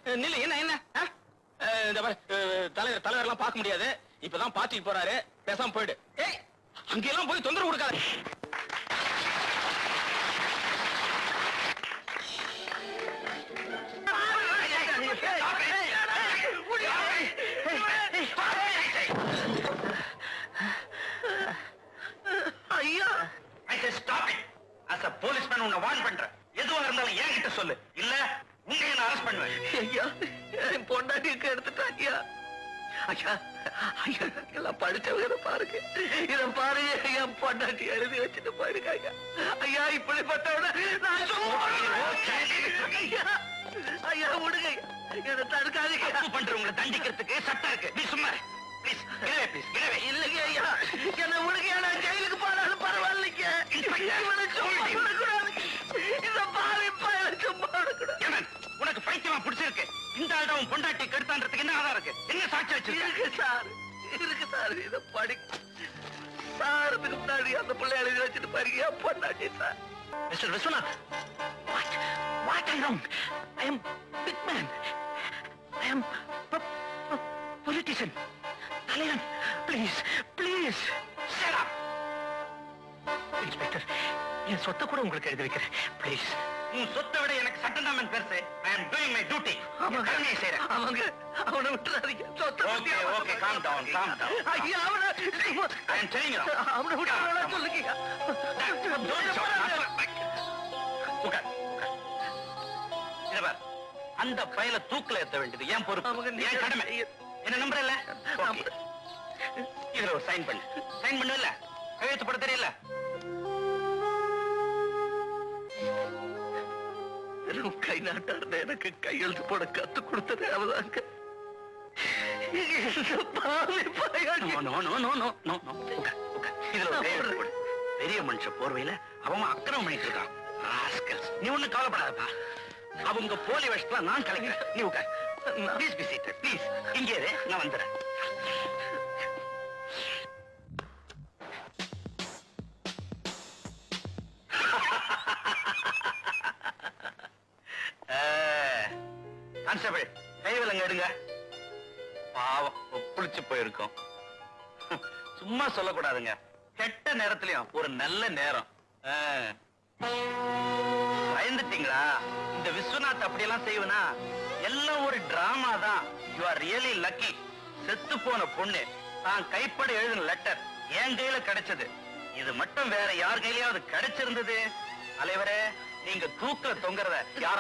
நில்லு என்ன என்ன ஆ? அஹ், இந்த பாரு, அஹ், தலைவர் தலைவர் எல்லாம் பார்க்க முடியாது இப்பதான் பார்ட்டிக்கு போறாரு பேசாம போயிடு ஏய் அங்கெல்லாம் போய் தொந்தரவு கொடுக்காத ஐயா I say stop it as a policeman உன்னை வார்ன் பண்றேன் எதுவா இருந்தாலும் என்கிட்ட சொல்லு இல்ல உன்னை நான் அரெஸ்ட் பண்ணுவேன் ஐயா என் பொண்டாட்டிக்கு எடுத்துட்டான் ஐயா ஐயா ஐயா எல்லாம் படிச்சவங்க பாருங்க இத பாருங்க என் பொண்டாட்டி எழுதி வச்சுட்டு போயிருக்க ஐயா ஐயா இப்படிப்பட்டவன நான் சும்மா ஐயா ஐயா விடுங்க ஐயா. என்னை தடுக்காதீங்க தப்பு பண்றவங்களை தண்டிக்கிறதுக்கு சட்டம் இருக்கு நீ சும்மா ப்ளீஸ் கிளவே ப்ளீஸ் கிளவே இல்லைங்க ஐயா என்ன விடுங்க நான் ஜெயிலுக்கு போனாலும் பரவாயில்லைங்க இவனை சும்மா விடக்கூடாது இந்த பாவி பையனை சும்மா விடக்கூடாது ஏமன், உனக்கு பைத்தியமா பிடிச்சிருக்கு இந்த ஆள்ட உன் பொண்டாட்டி கெடுத்தான்றதுக்கு என்ன ஆதாரம் இருக்கு என்ன சாட்சி வச்சிருக்க இருக்கு சார் இருக்கு சார் இத படி சாரத்துக்கு முன்னாடி அந்த பிள்ளை எழுதி வச்சுட்டு பாருங்க என் பொண்டாட்டி sir mister Viswanath What? What I wrong? I am big man. I am p- p- politician. தலைவன் please please shut up inspector என் சொத்தை கூட உங்களுக்கு எழுதி வைக்கிறேன் ப்ளீஸ் உன் சொத்தை விட எனக்கு சட்டம் தான் பெருசு I am doing my duty கடமையை செய்றேன் அவங்க அவனை விட்டுறாதீங்க சொத்தை பத்தி Okay, அவனை okay, calm down, calm down. ஐயா அவனை I am telling you now. அவனை விட்டு சொல்லுங்க Don't shout. நான் சொல்ல- உட்கார், உட்கார். இதை பார், அந்த பயல தூக்குல ஏத்த வேண்டியது ஏன் பொறுப்பு அவங்க ஏன் கடமை என்ன நம்பர் இல்ல நம்புறேன். இதுல ஒரு சைன் பண்ணு சைன் பண்ணு இல்ல கையெழுத்து போட தெரியல வெறும் கை நாட்டார்ந்த எனக்கு கையெழுத்து போட கத்து கொடுத்தது அவதாங்க இந்த பாவி பையன் no no no no no no no உட்கார், உட்கார். இதுல ஒரு கையெழுத்து போடு பெரிய மனுஷ போர்வையில அவன் அக்கிரமம் பண்ணிட்டு இருக்கான் Rascals. நீ ஒண்ணு கவலைப்படாதப்பா அவங்க போலி வேஷத்துல நான் கலைக்கிறேன் நீ உட்கார் ப்ளீஸ் பி சீட்டட் ப்ளீஸ் இங்கே இரு, நான் வந்துடுறேன் கான்ஸ்டபிள் கை விலங்க எடுங்க பாவம் புளிச்சு போயிருக்கோம் சும்மா சொல்லக்கூடாதுங்க கெட்ட நேரத்திலயும் ஒரு நல்ல நேரம் ஆ. பயந்துட்டீங்களா இந்த விஸ்வநாத் அப்படியெல்லாம் செய்வனா எல்லாம் ஒரு டிராமா தான் யூ ஆர் ரியலி லக்கி செத்து போன பொண்ணு தான் கைப்பட எழுதின லெட்டர் என் கையில கிடைச்சது இது மட்டும் வேற யார் கையிலயாவது கிடைச்சிருந்தது தலைவரே நீங்க தூக்கல தொங்குறத யாரா